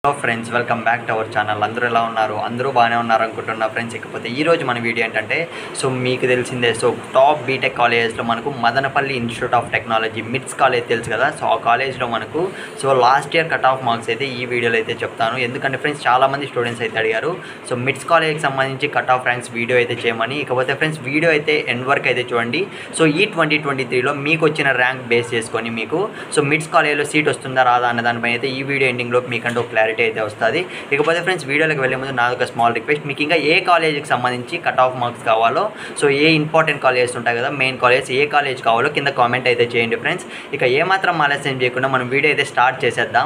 friends welcome back to our channel అందరూ ఎలా ఉన్నారు అందరూ బాగానే ఉన్నారు అనుకుంటున్నా ఫ్రెండ్స్ ఇకపోతే ఈ రోజు మన వీడియో ఏంటంటే సో మీకు తెలిసిందే సో టాప్ బీటెక్ కాలేజెస్లో మనకు Madanapalle Institute of Technology MITS college తెలుసు కదా సో ఆ కాలేజ్లో మనకు so last year cut off marks అయితే ఈ వీడియోలో అయితే చెప్తాను ఎందుకంటే ఫ్రెండ్స్ చాలామంది స్టూడెంట్స్ అయితే అడిగారు సో మిట్స్ కాలేజ్కి సంబంధించి కట్ ఆఫ్ ర్యాంక్స్ వీడియో అయితే చేయమని ఇకపోతే ఫ్రెండ్స్ వీడియో అయితే ఎండ్ వరకు అయితే చూడండి సో ఈ ట్వంటీ ట్వంటీ త్రీలో మీకు వచ్చిన ర్యాంక్ బేస్ చేసుకొని మీకు సో మిడ్స్ కాలేజ్లో సీట్ వస్తుందా రాదా అన్న దానిపైన అయితే ఈ వీడియో ఎండింగ్లో మీకంటూ క్లారిటీ అయితే వస్తుంది ఇకపోతే ఫ్రెండ్స్ వీడియోలోకి వెళ్ళే ముందు నాది ఒక స్మాల్ రిక్వెస్ట్ మీకు ఇంకా ఏ కాలేజీకి సంబంధించి కట్ ఆఫ్ మార్క్స్ కావాలో సో ఏ ఇంపార్టెంట్ కాలేజెస్ ఉంటాయి కదా మెయిన్ కాలేజ్ ఏ కాలేజ్ కావాలో కింద కామెంట్ అయితే చేయండి ఫ్రెండ్స్ ఇక ఏమాత్రం ఆలస్యం చేయకుండా మనం వీడియో అయితే స్టార్ట్ చేసేద్దాం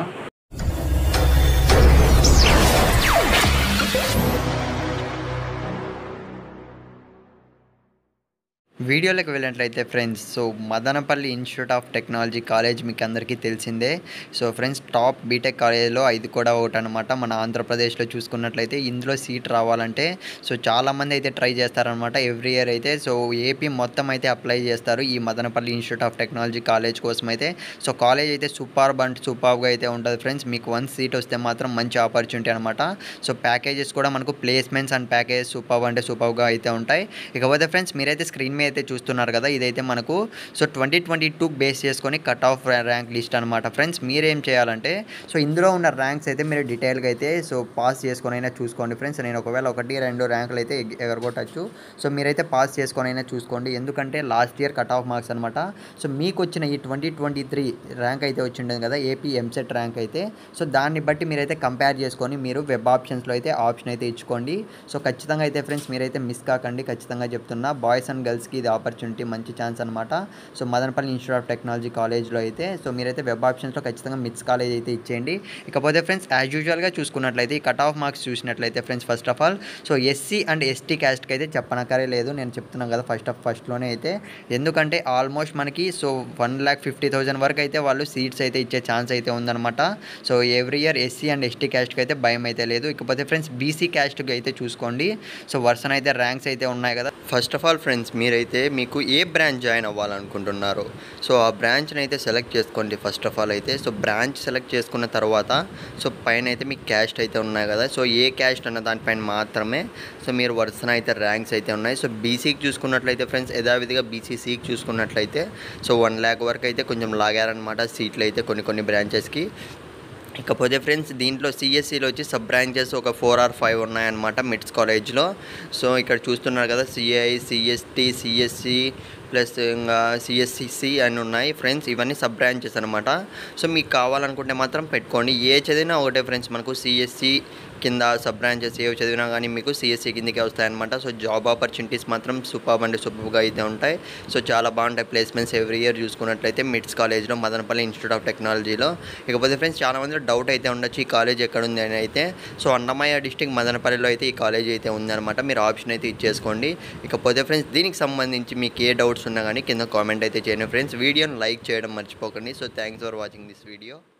వీడియోలోకి వెళ్ళినట్లయితే friends so Madanapalle Institute of Technology college మీకు అందరికీ తెలిసిందే సో ఫ్రెండ్స్ టాప్ బీటెక్ కాలేజ్లో ఇది కూడా ఒకటి అనమాట మన ఆంధ్రప్రదేశ్లో చూసుకున్నట్లయితే ఇందులో సీట్ రావాలంటే సో చాలామంది అయితే ట్రై చేస్తారనమాట ఎవ్రీ ఇయర్ అయితే సో ఏపీ మొత్తం అయితే అప్లై చేస్తారు ఈ Madanapalle Institute of Technology college కోసం అయితే సో కాలేజ్ అయితే సూపర్ బంట్ సూపర్గా అయితే ఉంటుంది ఫ్రెండ్స్ మీకు వన్ సీట్ వస్తే మాత్రం మంచి ఆపర్చునిటీ అనమాట సో ప్యాకేజెస్ కూడా మనకు ప్లేస్మెంట్స్ అండ్ ప్యాకేజెస్ సూపర్ అంటే సూపర్గా అయితే ఉంటాయి ఇకపోతే ఫ్రెండ్స్ మీరైతే స్క్రీన్ మీద అయితే చూస్తున్నారు కదా ఇదైతే మనకు so twenty twenty two base చేసుకొని కట్ ఆఫ్ ర్యాంక్ లిస్ట్ అనమాట ఫ్రెండ్స్ మీరేం చేయాలంటే సో ఇందులో ఉన్న ర్యాంక్స్ అయితే మీరు డీటెయిల్గా అయితే సో పాస్ చేసుకొని అయినా చూసుకోండి ఫ్రెండ్స్ నేను ఒకవేళ ఒకటి రెండు ర్యాంకులు అయితే ఎగ్- ఎగరగొట్టచ్చు సో మీరైతే పాస్ చేసుకొని అయినా చూసుకోండి ఎందుకంటే last year cut off marks అనమాట సో మీకు వచ్చిన ఈ ట్వంటీ ట్వంటీ త్రీ ర్యాంక్ అయితే వచ్చిండదు కదా ఏపీ ఎంసెట్ ర్యాంక్ అయితే సో దాన్ని బట్టి మీరైతే కంపేర్ చేసుకొని మీరు వెబ్ ఆప్షన్స్లో అయితే ఆప్షన్ అయితే ఇచ్చుకోండి సో ఖచ్చితంగా అయితే ఫ్రెండ్స్ మీరైతే మిస్ కాకండి ఖచ్చితంగా చెప్తున్నా బాయ్స్ అండ్ గర్ల్స్కి ఇది ఆపర్చునిటీ మంచి ఛాన్స్ అనమాట so Madanapalle Institute of Technology కాలేజ్లో అయితే సో మీరైతే వెబ్ ఆప్షన్స్లో ఖచ్చితంగా మిస్ కాలేజ్ అయితే ఇచ్చేయండి ఇకపోతే ఫ్రెండ్స్ యాజ్ యూజువల్గా చూసుకున్నట్లయితే ఈ కట్ ఆఫ్ మార్క్స్ చూసినట్లయితే friends first of all so SC and ST క్యాస్ట్కి అయితే చెప్పనక్కరే లేదు నేను చెప్తున్నాను కదా ఫస్ట్ ఆఫ్ ఫస్ట్లోనే అయితే ఎందుకంటే ఆల్మోస్ట్ మనకి so one lakh fifty thousand వరకు అయితే వాళ్ళు సీట్స్ అయితే ఇచ్చే ఛాన్స్ అయితే ఉందన్నమాట so every year SC and ST క్యాస్ట్కి అయితే భయం అయితే లేదు ఇకపోతే ఫ్రెండ్స్ బీసీ క్యాస్ట్కి అయితే చూసుకోండి సో వర్షన్ అయితే ర్యాంక్స్ అయితే ఉన్నాయి కదా ఫస్ట్ ఆఫ్ ఆల్ ఫ్రెండ్స్ మీరైతే మీకు ఏ బ్రాంచ్ జాయిన్ అవ్వాలనుకుంటున్నారు సో ఆ బ్రాంచ్ని అయితే సెలెక్ట్ చేసుకోండి ఫస్ట్ ఆఫ్ ఆల్ అయితే సో బ్రాంచ్ సెలెక్ట్ చేసుకున్న తర్వాత సో పైన అయితే మీకు క్యాస్ట్ అయితే ఉన్నాయి కదా సో ఏ క్యాస్ట్ అన్న దానిపైన మాత్రమే సో మీరు వరుసన అయితే ర్యాంక్స్ అయితే ఉన్నాయి సో బీసీకి చూసుకున్నట్లయితే ఫ్రెండ్స్ యథావిధిగా బీసీసీకి చూసుకున్నట్లయితే సో వన్ ల్యాక్ వరకు అయితే కొంచెం లాగారనమాట సీట్లు అయితే కొన్ని కొన్ని బ్రాంచెస్కి ఇకపోతే ఫ్రెండ్స్ దీంట్లో సిఎస్సిలో వచ్చి సబ్ బ్రాంచెస్ ఒక ఫోర్ ఆర్ ఫైవ్ ఉన్నాయన్నమాట మిడ్స్ కాలేజ్లో సో ఇక్కడ చూస్తున్నారు కదా సిఐ సిఎస్టీ సిఎస్సి ప్లస్ ఇంకా సిఎస్సిసి అని ఉన్నాయి ఫ్రెండ్స్ ఇవన్నీ సబ్ బ్రాంచెస్ అనమాట సో మీకు కావాలనుకుంటే మాత్రం పెట్టుకోండి ఏ చదివినా ఒకటే ఫ్రెండ్స్ మనకు సిఎస్సి కింద సబ్ బ్రాంచెస్ ఏ చదివినా కానీ మీకు సిఎస్సి కిందకే వస్తాయన్నమాట సో జాబ్ ఆపర్చునిటీస్ మాత్రం సూపర్ అంటే సూపర్గా అయితే ఉంటాయి సో చాలా బాగుంటాయి ప్లేస్మెంట్స్ ఎవ్రీ ఇయర్ చూసుకున్నట్లయితే మిడ్స్ కాలేజ్లో మదనపల్లి ఇన్స్టిట్యూట్ ఆఫ్ టెక్నాలజీలో ఇకపోతే ఫ్రెండ్స్ చాలా మంది డౌట్ అయితే ఉండొచ్చు ఈ కాలేజ్ ఎక్కడ ఉంది అని అయితే సో అన్నమయ్య డిస్టిక్ మదనపల్లిలో అయితే ఈ కాలేజ్ అయితే ఉందన్నమాట మీరు ఆప్షన్ అయితే ఇచ్చేసుకోండి ఇకపోతే ఫ్రెండ్స్ దీనికి సంబంధించి మీకు ఏ డౌట్స్ ఉన్నా కానీ కింద కామెంట్ అయితే చేయండి ఫ్రెండ్స్ వీడియోని లైక్ చేయడం మర్చిపోకండి so thanks for watching this video